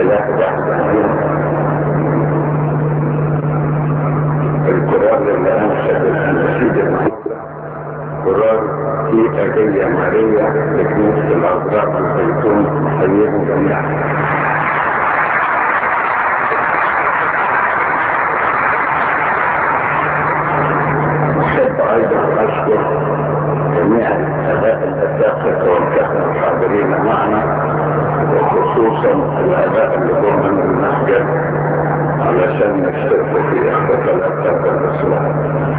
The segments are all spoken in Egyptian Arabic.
إله واحد أمين القرآن اللي أنشأ المسجد النهارده قرآن في أجية مارية لكنيسة العذراء الزيتون محييهم جميعا أحب أيضا أشكر جميع الآباء الأساتذة والكهنة الحاضرين معنا وخصوصا الآباء اللي جم من المسجد علشان نشتركوا في احتفالات هذا الأسبوع.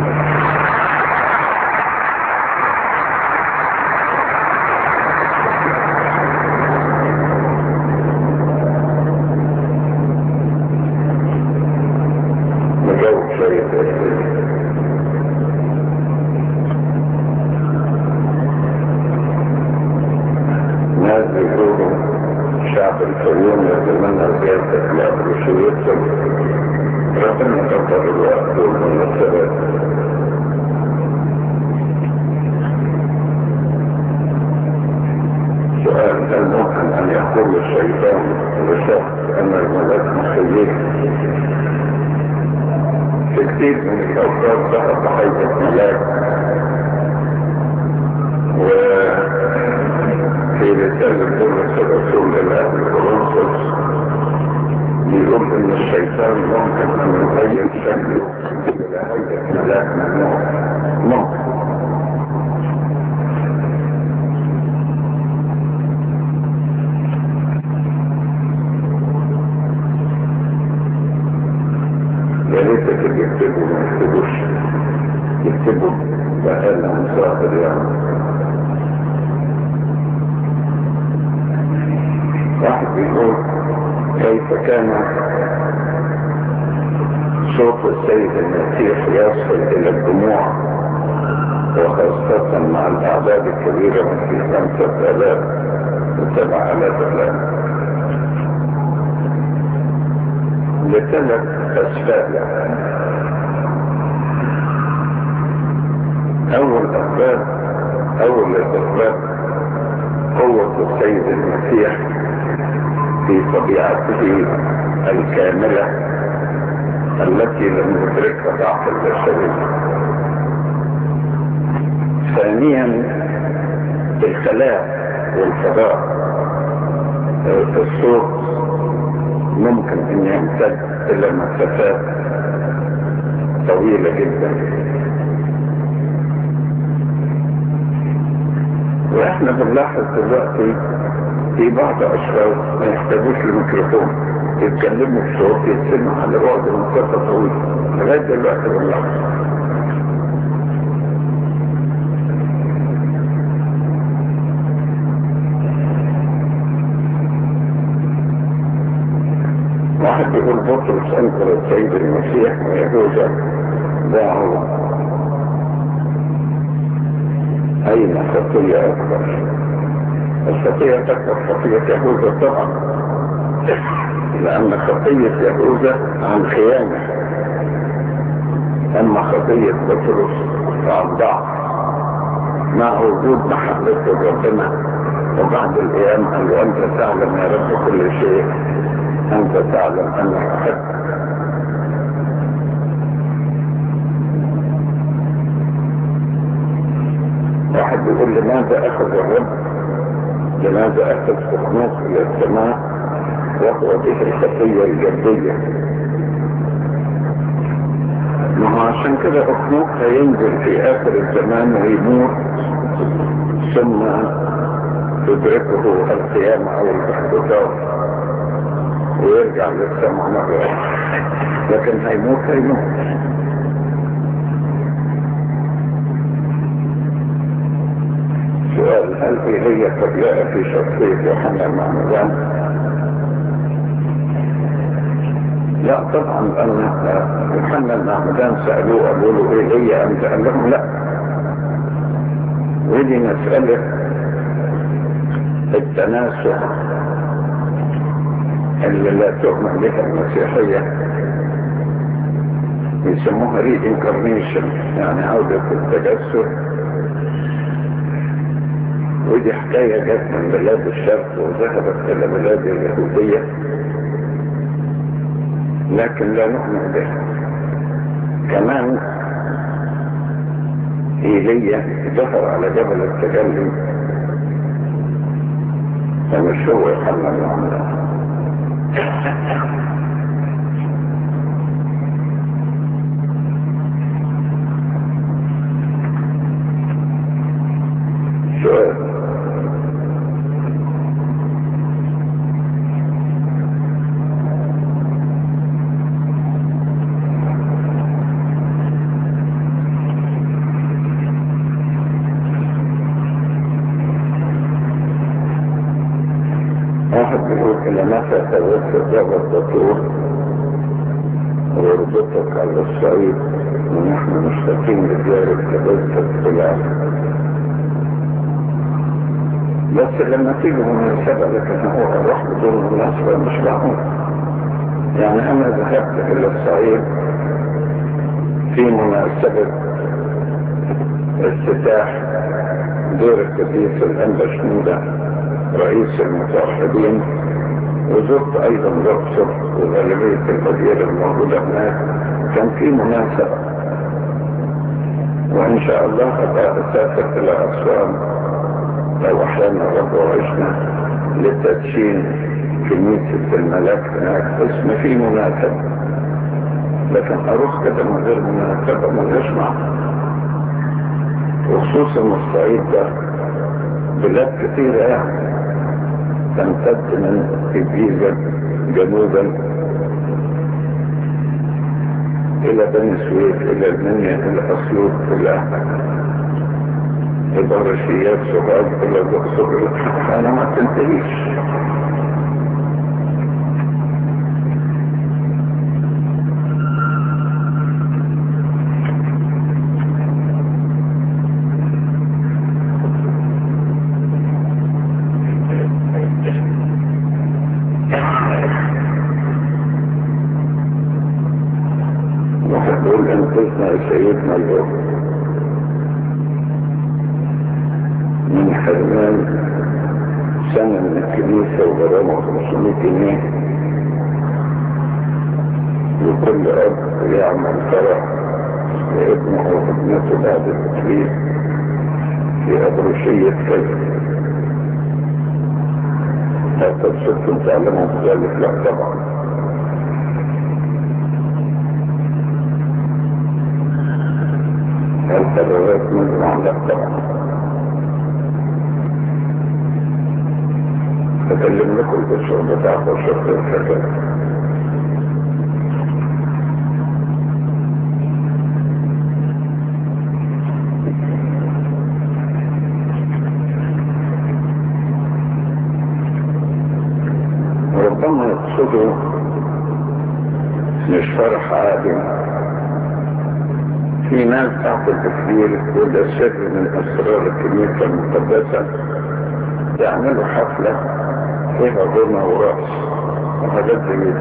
نجاوب شوية أسئلة. ناس بيقولوا شعب الفيوم يتمنى زيادة لأبروشيتهم ربنا قدر الوقت والمناسبات سؤال هل ممكن أن يقول الشيطان لشخص أن الملاك مخيف في كثير من الأوقات ظهر ضحية ملاك و في رسالة بولس الرسول إلى أهل كورنثوس بيقول إن الشيطان ممكن أن يغير شكله إلى هيئة ملاك ممنوع ممكن يا ريتك اللي يكتبوا ما يكتبوش يكتبوا بقالنا مسافر يعني واحد بيقول كيف كان صوت السيد المسيح يصل الى الدموع وخاصة مع الاعداد الكبيرة من في خمسة الاف وسبع الاف الاف لثلاث اسباب اول اسباب اول الاسباب قوة السيد المسيح في طبيعته الكاملة التي لم يدركها ضعف البشرية ثانيا الخلاء والفضاء في الصوت ممكن ان يمتد الى مسافات طويلة جدا واحنا بنلاحظ دلوقتي في بعض اشخاص ما يحتاجوش لميكروفون يتكلموا بصوت يتسمع على بعد مسافة طويلة لغاية دلوقتي بنلاحظ واحد بيقول بطرس انكر السيد المسيح ويهوذا باعوا اين خطية اكبر الخطية تكبر خطية يهوذا طبعا لان خطية يهوذا عن خيانة اما خطية بطرس فعن ضعف مع وجود محبة ربنا وبعد الايام قال له انت تعلم يا رب كل شيء انت تعلم انك احبك واحد بيقول لماذا اخذ الرب لماذا اخذ سخنوك الى السماء وهو به الخطية الجدية ما هو عشان كده اخنوك هينزل في اخر الزمان ويموت ثم تدركه القيامة او الاحتضار ويرجع للسماء مرة أخرى لكن هيموت هيموت سؤال هل هي قبلها في شخصية يوحنا المعمدان؟ لا طبعا أن يوحنا المعمدان سألوه قالوا له إيه هي أنت قال لهم لا ودي مسألة التناسخ اللي لا تؤمن بها المسيحية يسموها ري انكارنيشن يعني عودة التجسد ودي حكاية جت من بلاد الشرق وذهبت إلى بلاد اليهودية لكن لا نؤمن به كمان ايليا ظهر على جبل التجلي فمش هو يحمل العملاء سؤال واحد بيقول إلى متى توفى جبل الدكتور ويربطك على الصعيد ونحن مشتاقين لزيارة قبلتك في العالم بس لما تيجي مناسبة لكن هو الروح بدون مناسبة مش معقول يعني أنا ذهبت إلى الصعيد في مناسبة افتتاح دور القديس الأنبا شنودة رئيس المتوحدين وزرت أيضا الأقصر وغالبية الأديرة الموجودة هناك كان في مناسبة وإن شاء الله أبقى أسافر إلى أسوان لو أحيانا رب وعشنا لتدشين كنيسة الملاك هناك بس ما في مناسبة لكن أروح كده من غير مناسبة ما يسمع وخصوصا الصعيد ده بلاد كثيرة يعني تمتد من الجيزة جنوبا إلى بني سويف إلى المنيا إلى أسيوط إلى البرشيات سبعات إلى الأقصر أنا ما تنتهيش وتقول انقذنا سيدنا الأرض من حرمان سنة من الكنيسة وغرامة 500 جنيه لكل أب يعمل فرح لابنه وابنته بعد التكليف في أبروشية كذا حتى بصدق تعلموا بذلك لا طبعا القرارات مجمع لا طبعا أكلم لكم الأسر بتاعكم وشفت الحكاية ربما يقصدوا مش فرح عادي في ناس تحت التكبير وده سر من اسرار الكنيسه المقدسه يعملوا حفله فيها غنى ورقص وحاجات زي كده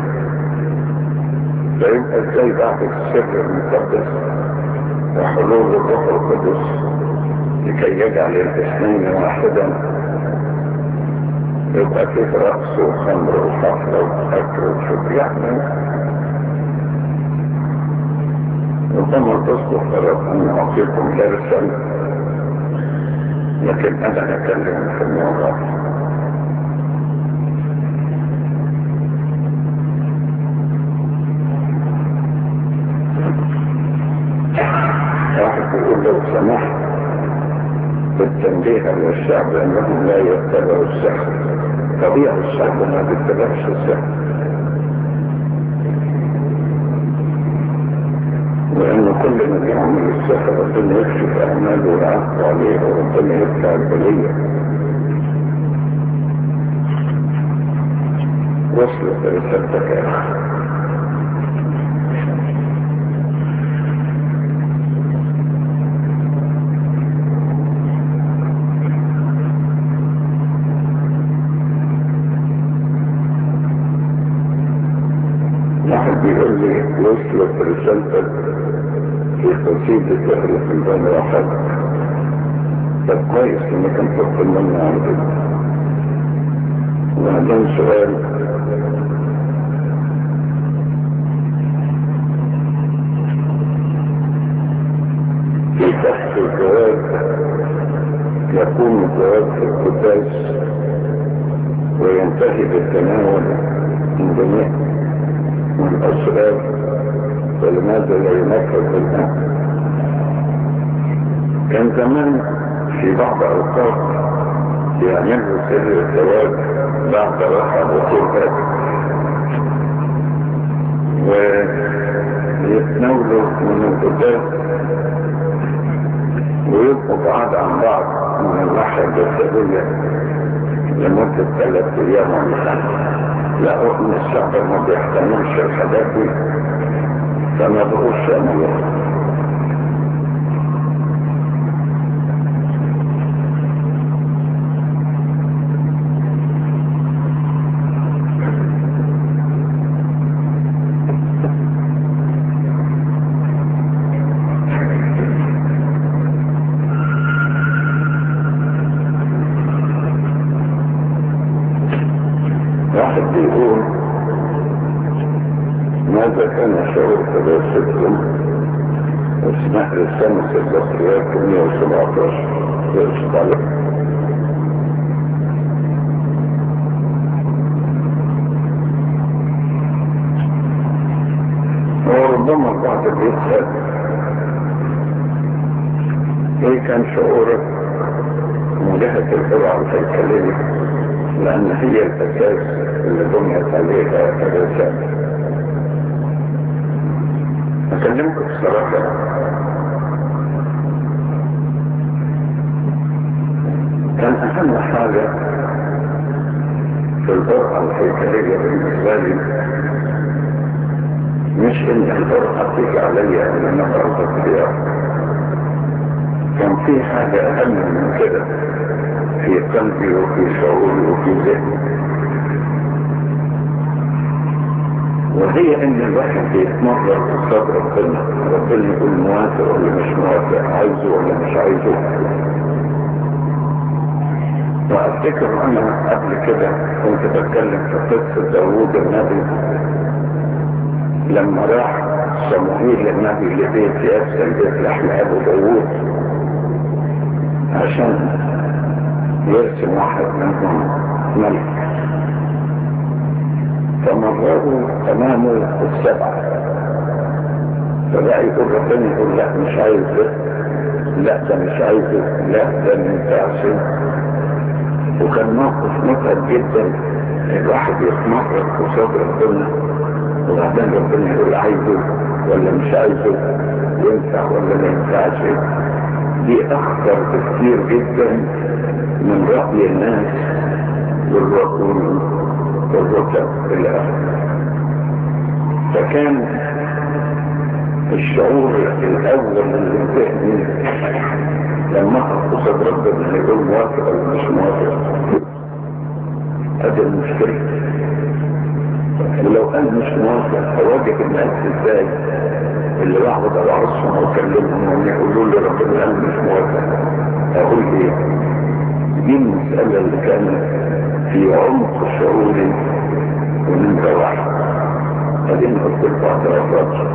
فيبقى ازاي بعد السر المقدس وحلول الروح القدس لكي يجعل الاثنين واحدا يبقى فيه رقص وخمر وحفله واكل وشرب يعني ربما تصدق فرق أن أعطيكم درسا لكن أنا أتكلم في الموضوع واحد يقول لو سمحت بالتنبيه على الشعب أنهم لا يتبعوا السحر طبيعي الشعب ما بيتبعش السحر وان كل من يعمل السحر ربنا يكشف اعماله ويعاقب عليه وربنا يدفع البليه وصلت رسالتك يا اخي واحد بيقول لي وصلت رسالتك في قصيدة اهل في البان واحد طب كويس انك انت تطمنا على كده وبعدين سؤال القداس وينتهي بالتناول من جميع من الأسرار فلماذا لا ينفذ بالماء كان زمان في بعض أوقات يعملوا سر الزواج بعد راحة بطول ويتناولوا من القداس ويبقوا بعاد عن بعض من الناحية الجسدية لمدة ثلاث أيام ولا لقوا إن الشعب ما بيحتملش الحاجات دي فما بقوش يعملوها واحد بيقول ماذا كان شعور تدرستكم اسمح رسالة البطريات 117 يرشد عليه وربما البعض بيسأل ايه كان شعورك مواجهة القرى الهيكلية لأن هي الأساس اللي بنيت عليها الرسالة أكلمك بصراحة كان أهم حاجة في القرى الهيكلية بالنسبة لي مش إن القرى تيجي عليا إن أنا برضه فيها كان في حاجة أهم من كده في قلبي وفي شعوري وفي ذهني وهي ان الواحد بيتمرر قصاد ربنا ربنا يقول موافق ولا مش موافق عايزه ولا مش عايزه وافتكر انا قبل كده كنت بتكلم في قصه داوود النبي لما راح صموئيل النبي لبيت ياسر بيت لحم ابو داوود عشان يرسم واحد منهم ملك فمرروا امامه السبعة فبقى يقول ربنا يقول لا مش عايز ده لا ده مش عايزه لا ده ما ينفعش وكان موقف متعب جدا الواحد يتمرر قصاد ربنا وبعدين ربنا يقول عايزه ولا مش عايزه ينفع ولا ما ينفعش دي اخطر بكثير جدا من رأي الناس والرسول والركب الى اخره فكان الشعور الاول اللي ذهني لما اقف قصاد ربنا يقول موافق ولا مش موافق هذه المشكله ولو قال مش موافق اواجه الناس ازاي اللي بقعد اوعظهم واكلمهم يقولوا لي ربنا قال مش موافق اقول ايه دي المسألة اللي كانت في عمق شعوري ونمرة واحد بعدين قلت لبعض الأفراد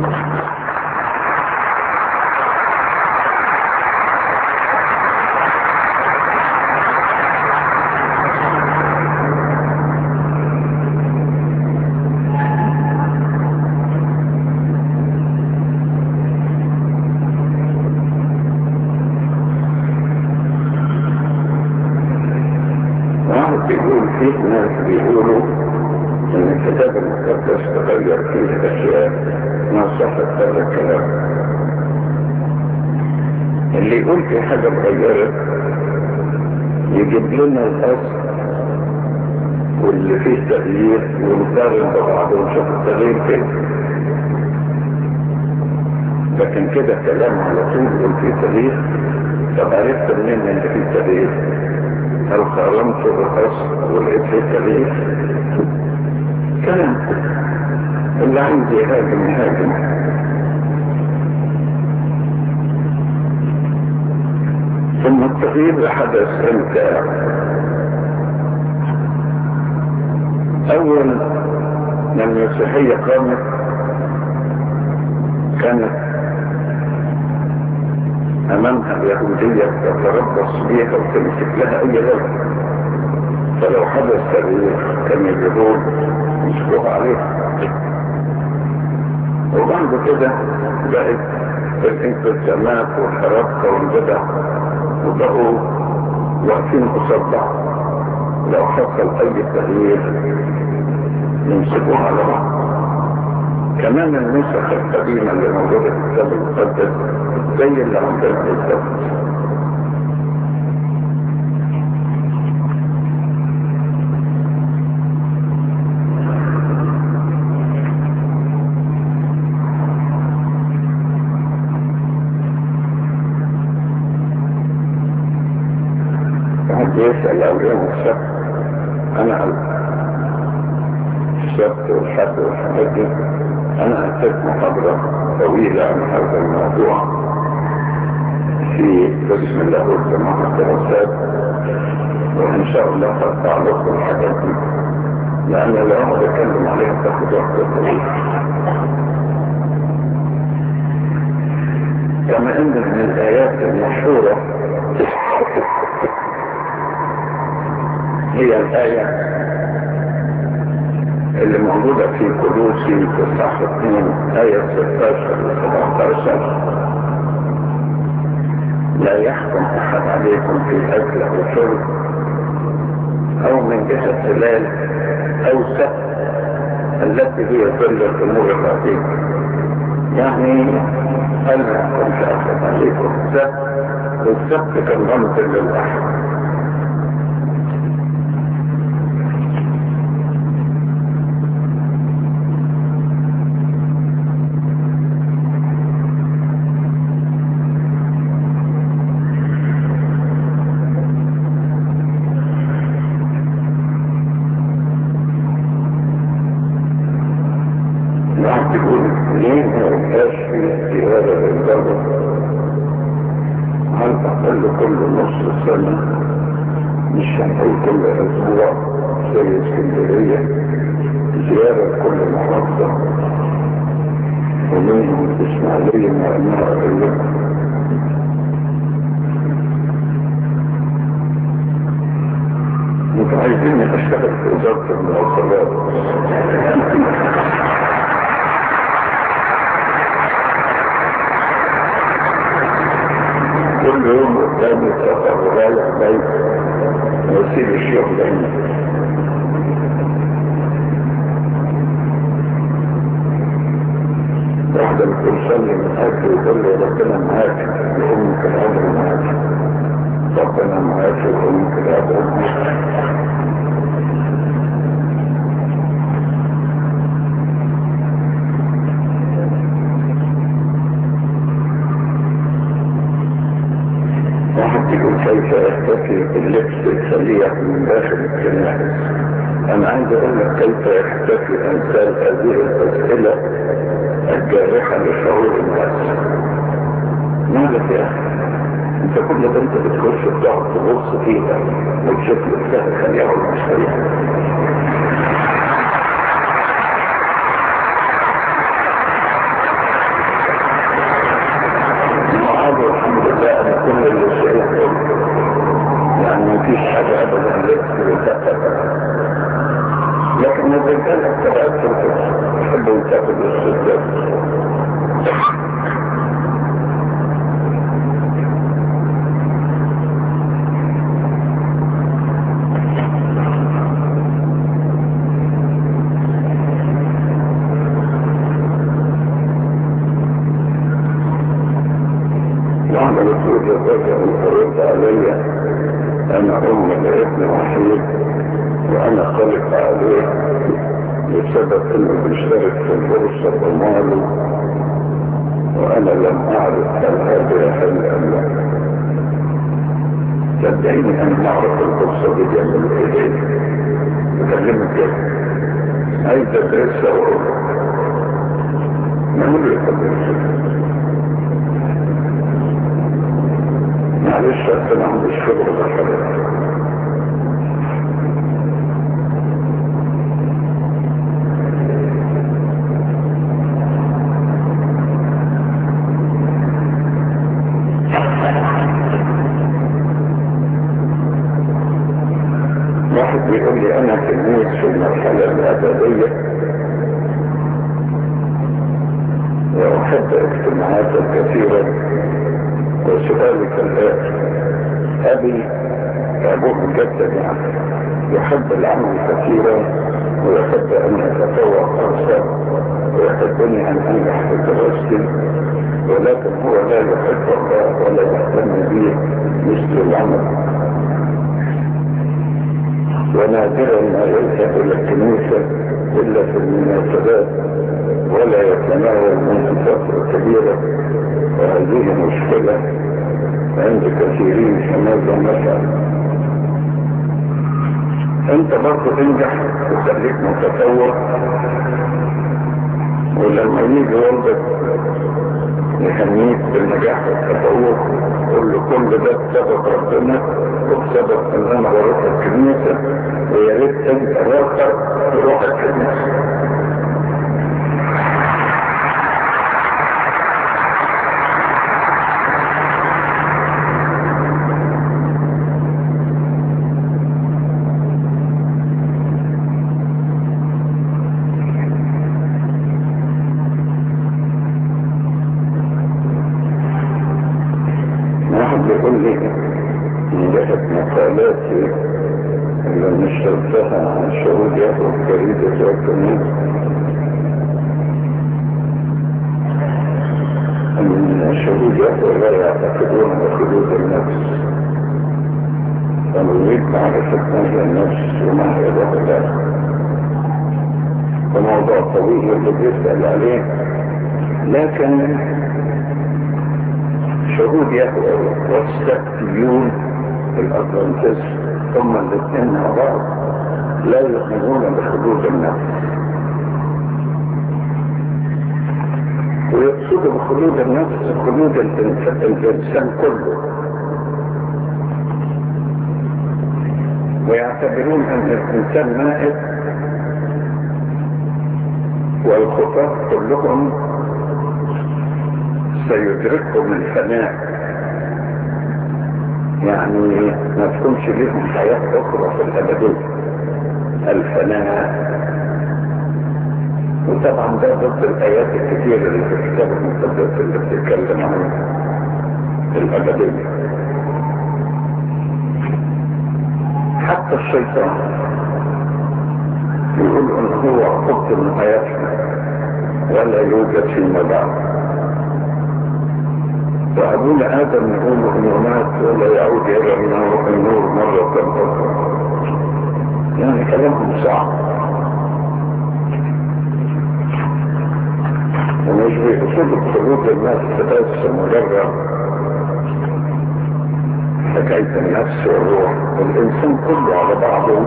واحد بيقول فيه ناس بيقولوا ان الكتاب المقدس تغير فيه اشياء ما صحت هذا الكلام اللي يقول في حاجة اتغيرت يجيب لنا الاصل واللي فيه تغيير ونقارن ببعض ونشوف التغيير فين لكن كده كلام على طول يقول فيه تغيير طب عرفت منين ان فيه تغيير هل قارنت بالاصل ولقيت فيه تغيير كلام اللي عايز يهاجم يهاجم ثم التغيير حدث امتى اول ما المسيحية قامت كانت امامها اليهودية تتربص بيها وتمسك لها اي غلط فلو حدث تغيير كان اليهود يشكوها عليها وبعد كده بقت الانقسامات والحركة والبدع وبقوا واقفين قصاد بعض لو حصل اي تغيير يمسكوها على بعض كمان النسخ القديمة اللي موجودة في الكتاب المقدس زي اللي عندنا بالظبط حد يسأل أو يوم السبت أنا السبت والحد والحاجات دي أنا أتيت محاضرة طويلة عن هذا الموضوع في بسم الله والجماعة الدراسات وإن شاء الله هرفع لكم الحاجات دي لأن لو أنا بتكلم عليها تاخد وقت طويل كما أن من الآيات المشهورة هي الآية اللي موجودة في كلوسي في صح 2 آية 16 و 17 لا يحكم أحد عليكم في أكل أو شرب أو من جهة هلال أو سبت التي هي كل الأمور العظيمة يعني قال ما يحكمش أحد عليكم السبت والسبت كان رمز للأحد تقول ليه ما يبقاش في زيادة للدرجة هل تقل كل نص سنة مش هنقول كل أسبوع زي اسكندرية زيارة كل محافظة ومنهم الإسماعيلية مع أنها أقل انتوا عايزين اشتغل في وزارة المواصلات كل يوم قدامي سفر ورايح بيت واسيب الشغل هنا واحدة بتوصلني من أكل وتقول لي ربنا معاك وأمك العبر معاك ربنا معاك وأمك العبر معاك واحد يقول كيف يختفي اللبس السريع من داخل الكنائس انا عايز اقول لك كيف يختفي امثال هذه الاسئله الجارحه لشعور الناس مالك يا اخي انت كل ده انت بتخش بتقعد تبص فيها وتشوف لبسها سريع ولا مش سريع الحمد لله انا كل اللي شايفه يعني ما فيش حاجه ابدا لبس وتقف لكن الرجال اكتر كده يحبوا يتاخدوا الستات وانا بتقول الرجع الفريق علي انا ام لابن وحيد وانا خلق عليه بسبب انه بيشترك في البورصة بماله وانا لم اعرف هل هذا يحل ام لا صدقيني انا ما اعرف البورصة دي بيعمل ايه بكلمك كده عايز ادرسها واقول ما هو اللي يقدر معلش انا عندي الشغل ده حضرتك في المرحلة الأبدية وأحب اجتماعات كثيرة وسؤالك الآن أبي أبوه جدا يعني يحب العمل كثيرا ويحب أن يتفوق أكثر ويحبني أن أنجح في دراستي ولكن هو لا يحب الله ولا يهتم به مثل العمل ونادرا ما يذهب الى الكنيسة الا في المناسبات ولا يتناول منذ فترة كبيرة وهذه مشكلة عند كثيرين فماذا نفعل انت برضه تنجح وخليك متفوق ولما يجي والدك يهنيك بالنجاح والتفوق قول له كل ده بسبب ربنا وبسبب ان انا بروح الكنيسة ويا ريت انت راخر تروح الكنيسة واحد بيقول لي من جهة مقالاتي اللي نشرتها عن شهود يهوى جريدة وكمان ان شهود يهوى لا يعتقدون بخلود النفس فنريد معرفة ماذا النفس وما هي ذلك وموضوع طويل اللي بيسأل عليه لكن شهود يهوى والسكتيون الأطلنطس ثم الاثنين مع بعض لا يؤمنون بحدود النفس ويقصدوا بخلود النفس خلود الإنسان, الإنسان كله ويعتبرون أن الإنسان مائت والخطاة كلهم سيدركهم الفناء يعني ما تكونش لهم حياة أخرى في الأبدية الفناء وطبعا ده ضد الآيات الكثيرة اللي في الكتاب المقدس اللي بتتكلم عن الأبدية حتى الشيطان يقول ان هو عقبت من حياتنا ولا يوجد فيما بعد وأبونا آدم يقول إنه مات ولا يعود إلى النور مرة أخرى يعني كلامهم صعب ومش بيقصدوا خروج الناس بس مجرد حكاية النفس والروح الإنسان كله على بعضه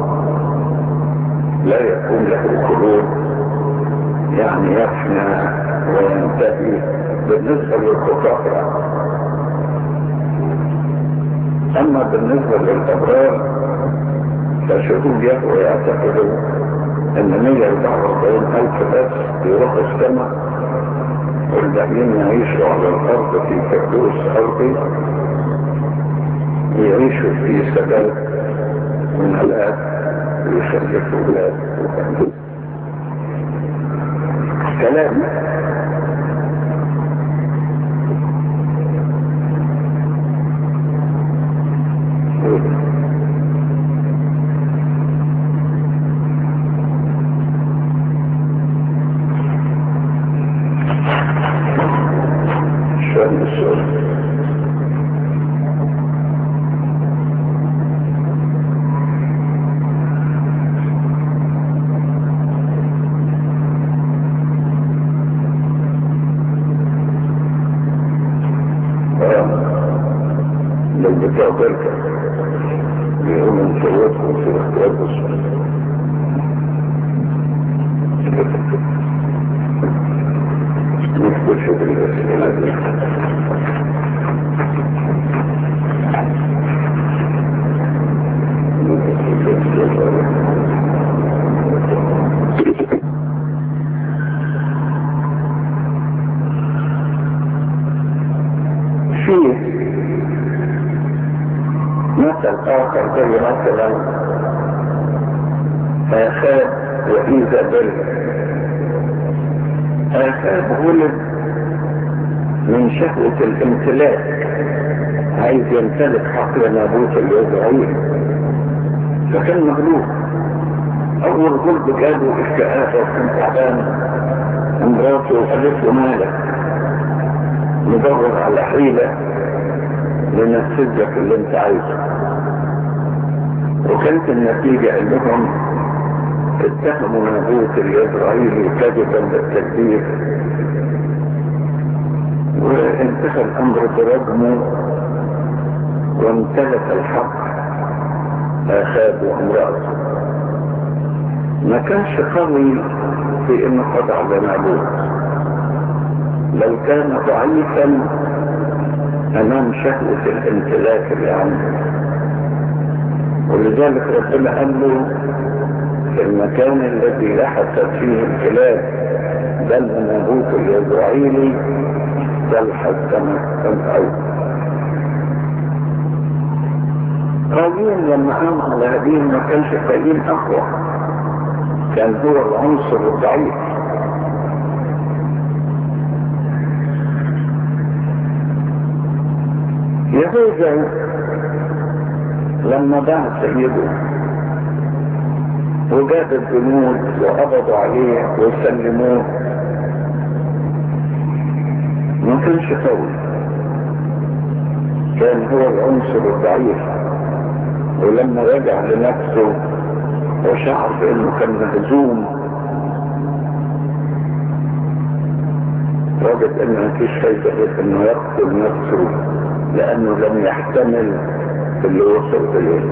لا يكون له خروج يعني يفنى وينتهي بالنسبة للخطاة أما بالنسبة للأبرار فشهود يهوى يعتقدوا أن 144 ألف بس يروحوا السماء والباقيين يعيشوا على الأرض في فردوس أرضي يعيشوا في سبب من الآب ويخلفوا أولاد كلام شأن السؤال لو بتاع ذلك بيقوم انتواتكم في اختلاف السؤال نخش بالأسئلة دي في مثل آخر زي مثلا آخاب وإيزابيل آخاب ولد من شهوة الامتلاك عايز يمتلك حقل نابوت الإسرائيلي فكان مغلوب أول غلب جابه الكآبة وكان تعبان مراته وقالت له مالك ندور على حيلة لنفذ لك اللي انت عايزه وكانت النتيجة انهم اتهموا نابوت الاسرائيلي كذبا بالتكذيب وانتهى الامر برجمه وامتلك الحق اخاب وامراته ما كانش قوي في انه خضع لنابوت بل كان ضعيفا امام شهوة الامتلاك اللي عنده ولذلك ربنا قال له في المكان الذي لحست فيه الكلاب بل نابوت الاسرائيلي تلحس كما الأول قايين لما قام على هابيل ما كانش قايين اقوى كان هو العنصر الضعيف يهوذا لما باع سيده وجاب الجنود وقبضوا عليه وسلموه ما كانش قوي كان هو العنصر الضعيف ولما رجع لنفسه وشعر بانه كان مهزوم وجد ان مفيش فايده غير انه يقتل نفسه لانه لم يحتمل اللي وصل اليه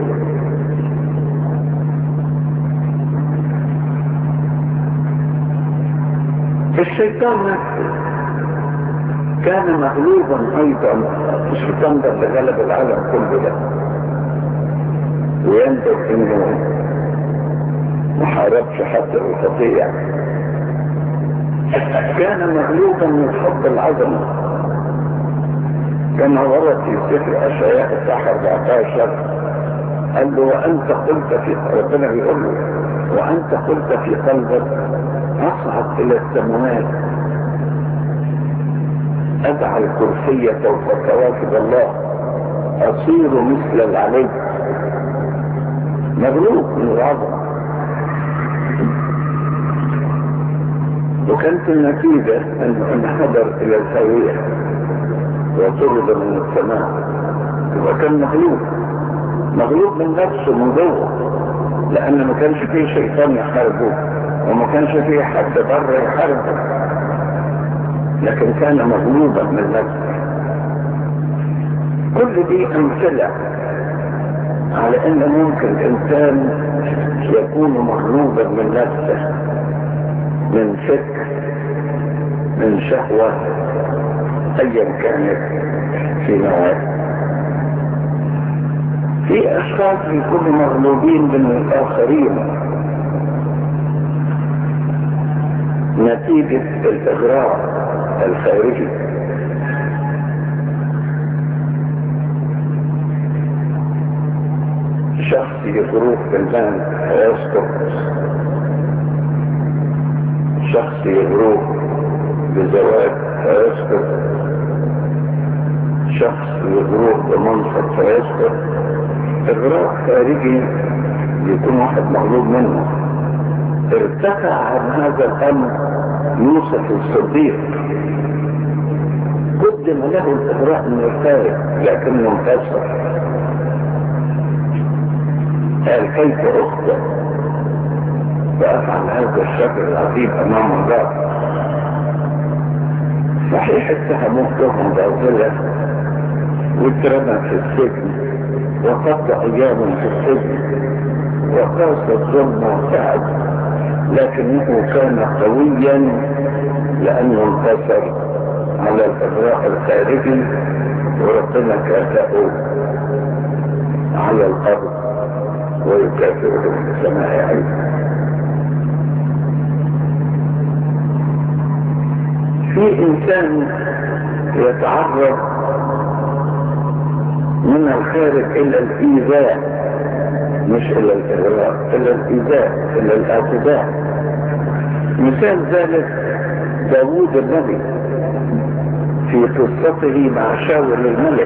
الشيطان نفسه كان مغلوبا ايضا الشيطان ده اللي غلب العالم كله ده ويندم انه ما حاربش حتى الخطيئة كان مغلوبا من حب العظمة كما ورد في سفر اشعياء الصح 14 قال له وانت قلت في ربنا بيقول له وانت قلت في قلبك اصعد الى السماوات اجعل كرسية فوق كواكب الله اصير مثل العلي مغلوب من العظمة وكانت النتيجة انه انحدر الى الهوية وطرد من السماء يبقى كان مغلوب مغلوب من نفسه من جوه لان ما كانش فيه شيطان يحاربه وما كانش فيه حد بره يحاربه لكن كان مغلوبا من نفسه كل دي امثله على ان ممكن الانسان يكون مغلوبا من نفسه من فكر من شهوة ايا كانت في نوعه في اشخاص يكونوا مغلوبين من الاخرين نتيجة الاغراء الخارجي شخص يغروه بالمال فيسقط شخص يغروه بزواج فيسقط شخص يغروه بمنصب فيسقط اغراء خارجي يكون واحد مغلوب منه ارتفع عن هذا الامر يوسف الصديق قدم له الاغراء من الخارج لكنه انتصر قال كيف اخطئ وافعل هذا الشكل العظيم امام الله صحيح اتهموه تهم باطلة واترمى في السجن وقضى اياما في السجن وقاس الظلم وتعب لكنه كان قويا لانه انتصر على الاغراء الخارجي وربنا كافأه على الارض ويكافئه في السماء ايضا في انسان يتعرض من الخارج الى الايذاء مش الى الاغراء الى الايذاء الى الاعتداء مثال ذلك داوود النبي في قصته مع شاول الملك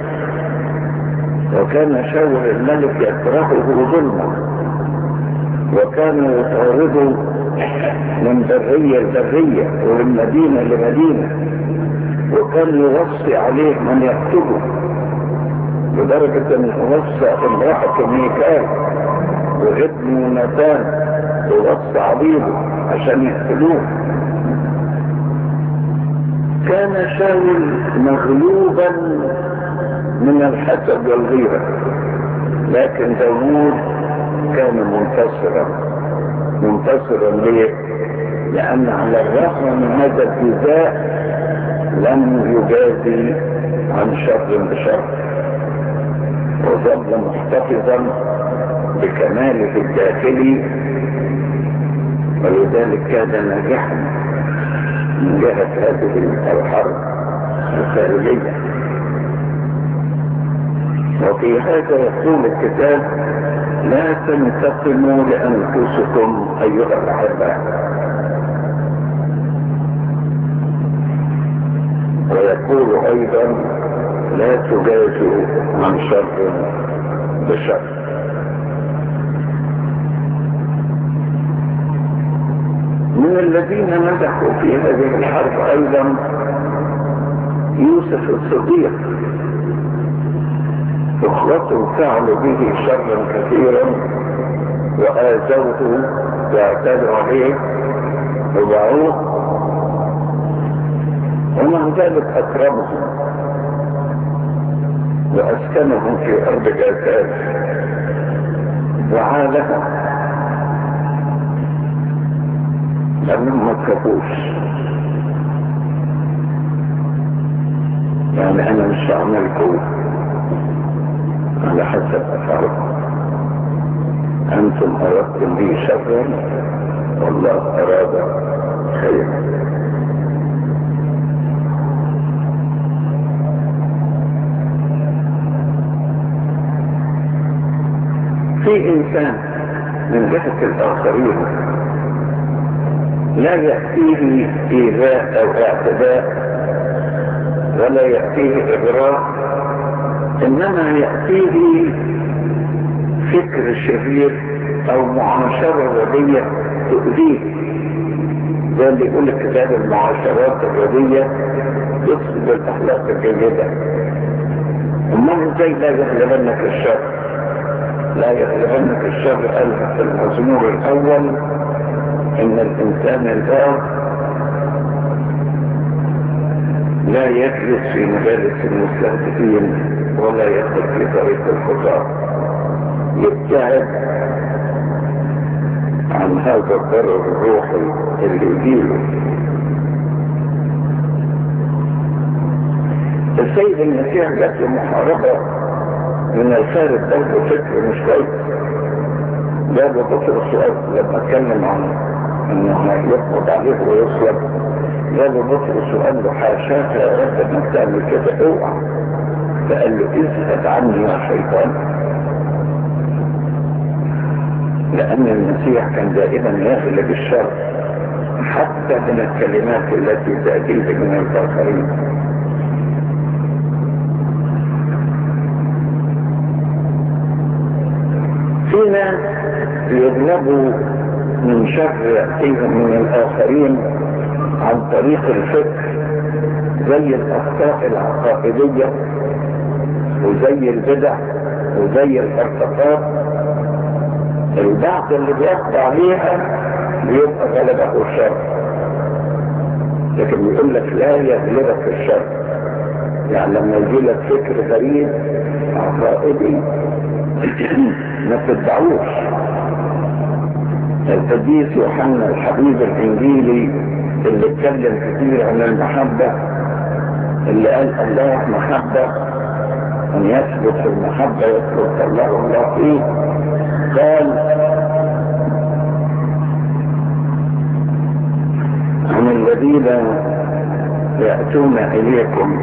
وكان شاول الملك يكرهه ظلما وكان يطارده من برية لبرية ومن مدينة لمدينة وكان يوصي عليه من يقتله لدرجة ان وصى امرأة ميكال وابن نتان ووصى عبيده عشان يقتلوه كان شاول مغلوبا من الحسد والغيرة لكن داوود كان منتصرا منتصرا ليه؟ لأن على الرغم من هذا الجزاء لم يجازي عن شر بشر وظل محتفظا بكماله الداخلي ولذلك كان ناجحا من جهة هذه الحرب الخارجية وفي هذا يقول الكتاب لا تنتقموا لأنفسكم أيها الأحباء ويقول أيضا لا تجازوا عن شر بشر من الذين نجحوا في هذه الحرب أيضا يوسف الصديق اخوته فعلوا به شرا كثيرا وآذوه واعتدوا عليه وباعوه ومع ذلك أكرمهم وأسكنهم في أرض جاساس وعالها لأنهم ما تخافوش يعني أنا مش هعملكم على حسب أفعالكم أنتم أردتم لي شرا والله أراد خيرا في انسان من جهة الاخرين لا يأتيه ايذاء او اعتداء ولا يأتيه اغراء انما يأتيه فكر شرير او معاشرة ردية تؤذيه زي اللي يقول كتاب المعاشرات الردية يفسد الاخلاق الجيدة امال ازاي لا يغلبنك الشر لا يغلبنك الشر قال في المزمور الاول ان الانسان البار لا يجلس في مجالس المستهدفين ولا يدخل في طريق الخطاة يبتعد عن هذا الضرر الروحي اللي يجيله السيد المسيح جات له محاربه من الخارج برضه فكر مش كويس جاب بطل السؤال لما اتكلم عن انه يقبض عليه ويصلب جاب بطل السؤال له حاشاك يا رب انك تعمل كده اوعى فقال له اذهب عني يا شيطان لان المسيح كان دائما يغلب الشر حتى من الكلمات التي تأتيه من الآخرين في ناس يغلبوا من شر يأتيهم من الآخرين عن طريق الفكر زي الأخطاء العقائدية وزي البدع وزي الارتقاء البعض اللي بيقضى عليها بيبقى غلبه الشر لكن بيقول لك لا يغلبك الشر يعني لما يجي لك فكر غريب عقائدي ما تتبعوش القديس يوحنا الحبيب الانجيلي اللي اتكلم كتير عن المحبة اللي قال الله محبة ان يثبت في المحبة يثبت الله الله فيه قال عن الذين يأتون إليكم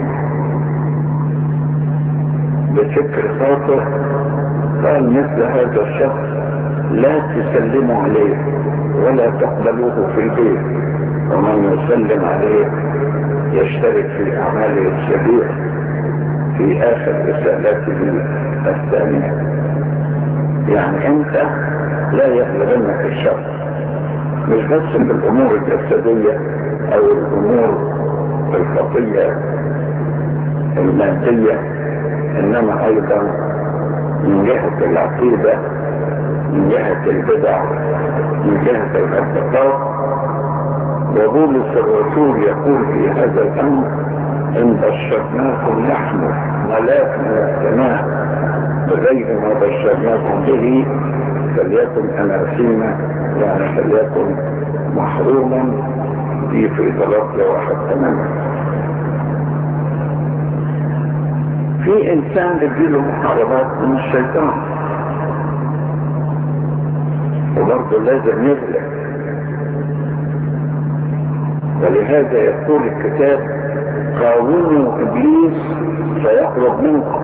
بفكر خاطئ قال مثل هذا الشخص لا تسلموا عليه ولا تقبلوه في البيت ومن يسلم عليه يشترك في اعماله الشبيهه في اخر رسالته الثانيه يعني انت لا يغلبنك الشر مش بس في الامور الجسديه او الامور الخطيه الماديه انما ايضا من جهه العقيده من جهه البدع من جهه الاعتقاد وبولس الرسول يقول في هذا الامر ان بشرناكم نحن ملاك من السماء بغير ما بشرناكم به فليكن اناسيما يعني فليكن محروما دي في ثلاثة واحد تماما في انسان بيجيله محاربات من الشيطان وبرضه لازم يغلب ولهذا يقول الكتاب قاوموا ابليس فيقرب منكم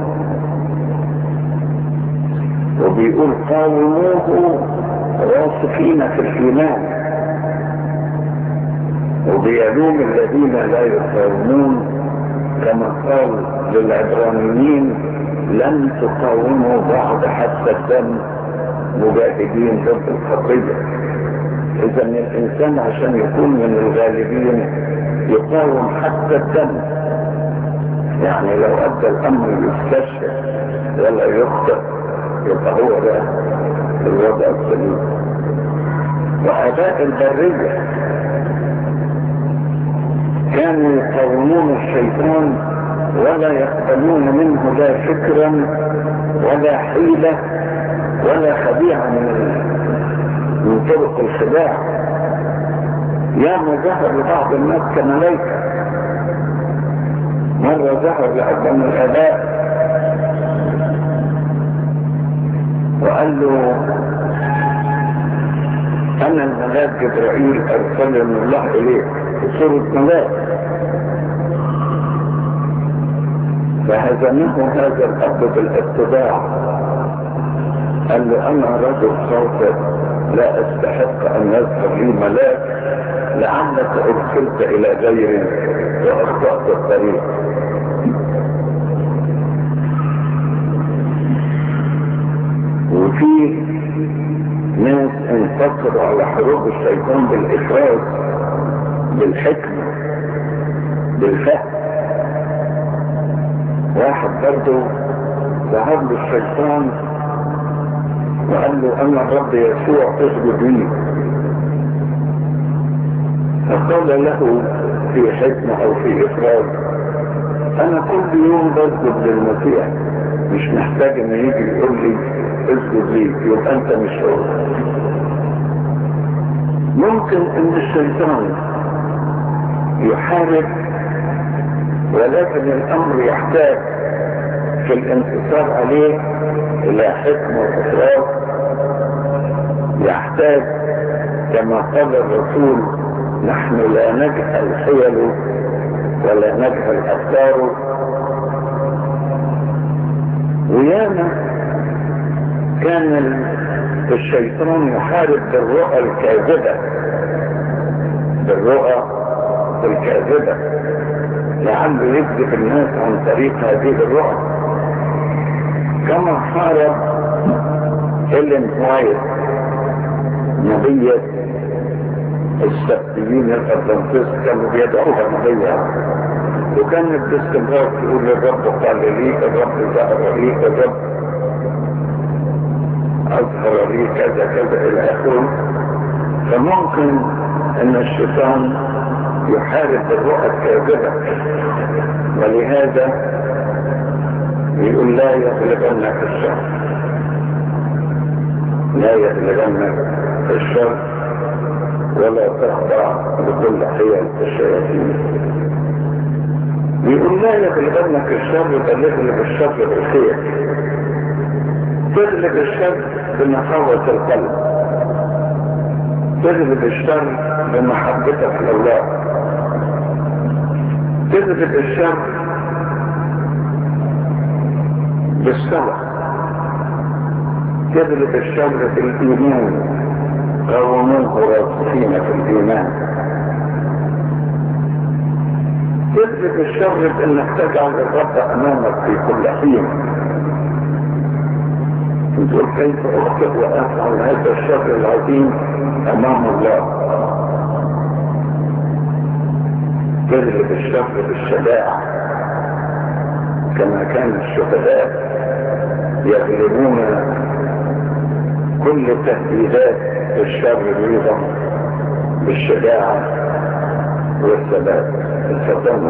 وبيقول قاوموه راسخين في الايمان وبيلوم الذين لا يقاومون كما قال للعبرانيين لن تقاوموا بعد حتى الدم مجاهدين ضد الخطيه اذا الانسان عشان يكون من الغالبين يقاوم حتى الدم يعني لو ادى الامر يستشهد ولا يخطئ يبقى هو ده الوضع السليم واباء البريه كانوا يقاومون الشيطان ولا يقبلون منه لا فكرا ولا حيله ولا خديعه من من طرق الخداع ياما ظهر لبعض الناس كملائكة مرة ظهر لأبن الآباء وقال له أنا الملاك جبرائيل أرسلني من الله إليك في صورة ملاك فهزمه هذا الأب بالاتباع قال له أنا رجل خاطئ لا استحق ان يظهر لي ملاك لعلك ارسلت الى غيري واخطأت الطريق وفي ناس انتصروا على حروب الشيطان بالافراز بالحكمة بالفهم واحد برضه ظهر له الشيطان وقال له انا الرب يسوع اسجد لي فقال له في حكمة او في افراد انا كل يوم بسجد للمسيح مش محتاج ان يجي يقول لي اسجد لي يبقى انت مش هو ممكن ان الشيطان يحارب ولكن الامر يحتاج في الانتصار عليه الى حكم وافراد يحتاج كما قال الرسول نحن لا نجهل حيله ولا نجهل افكاره وياما كان الشيطان يحارب بالرؤى الكاذبة بالرؤى الكاذبة لعله يكذب الناس عن طريق هذه الرؤى كما حارب إلين وايت نبية السبتيين الأدلنتست كانوا بيدعوها نبية وكانت باستمرار تقول الرب قال لي الرب ظهر لي الرب أظهر لي كذا كذا إلى آخره فممكن أن الشيطان يحارب الرؤى الكاذبة ولهذا يقول لا يغلبنك الشر لا يغلبنك الشر ولا تخضع لكل حيل الشياطين يقول لا يغلبنك الشر بل يغلب الشر بالخير تغلب الشر بنقاوة القلب تغلب الشر بمحبتك لله تغلب الشر بالصلاة تغلب الشر في الايمان قوموه راسخين في الايمان تغلب الشر بانك تجعل الرب امامك في كل حين تقول كيف اخطئ وافعل هذا الشر العظيم امام الله تغلب الشر بالشجاعة كما كان الشهداء يغلبون كل تهديدات الشر ايضا بالشجاعة والثبات الفتان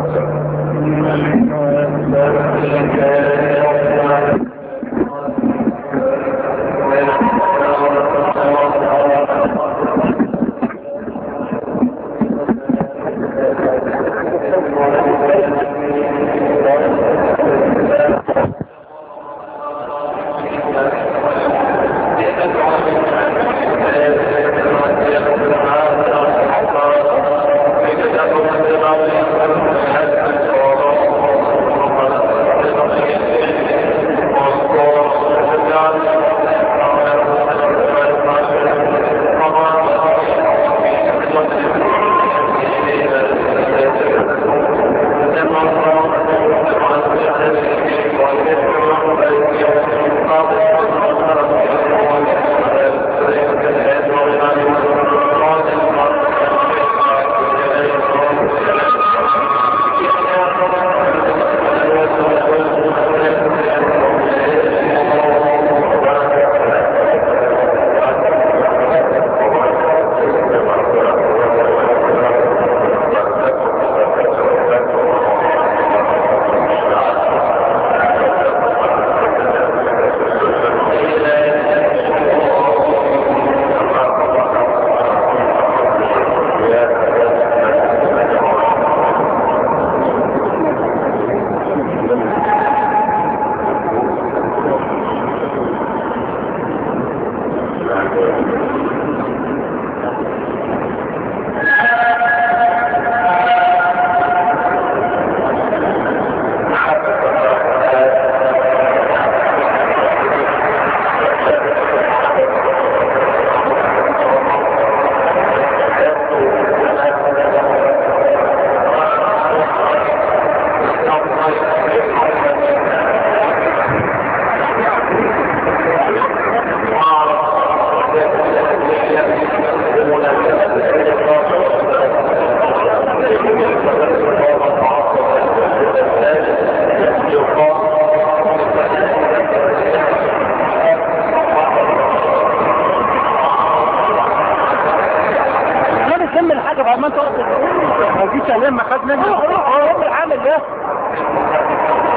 ما انت قلت ما فيش علم ما خدنا هو هو العامل ده